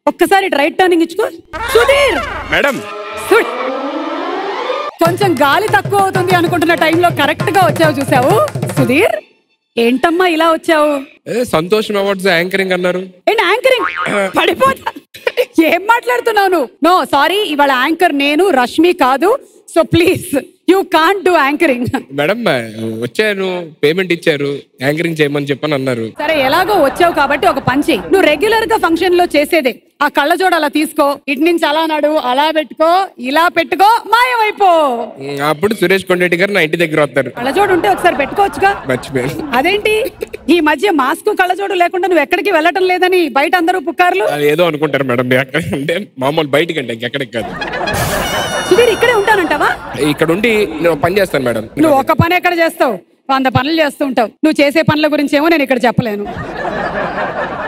ఒక్కసారి right turning ఇచ్చుకో Sudheer madam సుడ్. కొంచెం గాలి తక్కువ అవుతుంది అనుకుంటున్న టైంలో కరెక్ట్ గా వచ్చావు చూసావు సుధీర్ ఏంటమ్మా ఇలా వచ్చావు ఏ, సంతోషం అవార్డ్స్ యాంకరింగ్ అన్నారు ఏంటి యాంకరింగ్ పడిపోతా ఏం మాట్లాడుతున్నావు నువ్వు నో సారీ ఇవాళ యాంకర్ నేను రష్మి కాదు so please you can't do anchoring madam వచ్చాను పేమెంట్ ఇచ్చారు యాంకరింగ్ చేయమని చెప్పని అన్నారు సరే ఎలాగో వచ్చావు కాబట్టి ఒక పని చెయ్యి నువ్వు రెగ్యులర్ గా ఫంక్షన్ లో చేసేదే ఆ కళ్ళజోడు అలా తీసుకో ఇటు నుంచి అలా నడు అలా పెట్టుకో ఇలా పెట్టుకో మాయమైపో ఉమ్, అప్పుడు సురేష్ కొండరెడ్డి గారు నా ఇంటి దగ్గర వస్తారు కళ్ళజోడు ఉంటే ఒకసారి పెట్టుకోవచ్చుగా మర్చిపోయాను అదేంటి ఈ మధ్య మాస్క్ కళ్ళజోడు లేకుండా నువ్వు ఎక్కడికి వెళ్ళటం లేదని బయట అందరూ పుకార్లు అది ఏదో అనుకుంటారు మేడం మీరు అక్కడ అంటే మామూలు బయటికి అంటే ఇంకెక్కడికి కాదు సుధీర్ ఇక్కడే ఉంటానంటావా ఇక్కడ ఉండి నేను ఒక పని చేస్తాను మేడం నువ్వు ఒక్క పని ఎక్కడ చేస్తావు వంద పనులు చేస్తూ ఉంటావు నువ్వు చేసే పనుల గురించి ఏమో నేను ఇక్కడ చెప్పలేను